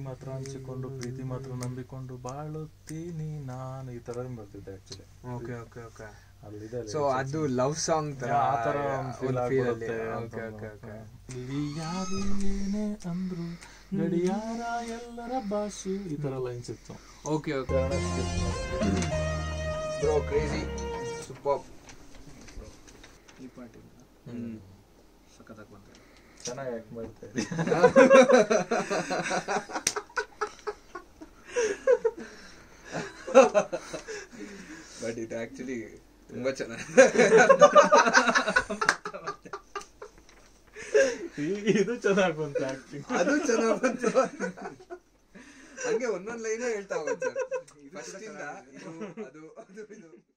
ಮಾತ್ರ ಹಂಚಿಕೊಂಡು ಪ್ರೀತಿ ಮಾತ್ರ ನಂಬಿಕೊಂಡು ಬಾಳುತ್ತೀನಿ ನಾನು ಈ ತರ ಬರ್ತಿದ್ದೆ ಆಕ್ಚುಲಿ ಓಕೆ ಓಕೆ ಓಕೆ ಅಲ್ಲಿದೆ ಸೊ ಅದು ಲವ್ ಸಾಂಗ್ ತರ ಆ ತರ ಒಂದು ಫೀಲ್ ಆಗ್ಬಿಡುತ್ತೆ ಓಕೆ ಓಕೆ ಓಕೆ ಇಲ್ಲಿ ಯಾರು ಏನೇ ಅಂದ್ರು ಗಡಿಯಾರ ಎಲ್ಲರ ಭಾಷೆ ಈ ತರ ಲೈನ್ಸ್ ಇತ್ತು okay okay bro crazy super ಈ ಪಾರ್ಟಿ ಸಖತ್ತಾಗಿ ಬಂತು ಚೆನ್ನಾಗಿ ಆಕ್ಟ್ ಮಾಡ್ತಾ ಇದ್ದೆ ಬಟ್ ಇದು ಆಕ್ಚುಲಿ ತುಂಬಾ ಚೆನ್ನಾಗಿ ಇದು ಚೆನ್ನಾಗಿ ಬಂತು ಆಕ್ಟಿಂಗ್ ಅದು ಚೆನ್ನಾಗಿ ಬಂತು ಹಂಗೆ ಒಂದೊಂದ್ ಲೈನ್ ಹೇಳ್ತಾ ಹೋಗುತ್ತೆ ಫಸ್ಟ್ ಇಂದ ಇದು ಅದು ಅದು ಇದು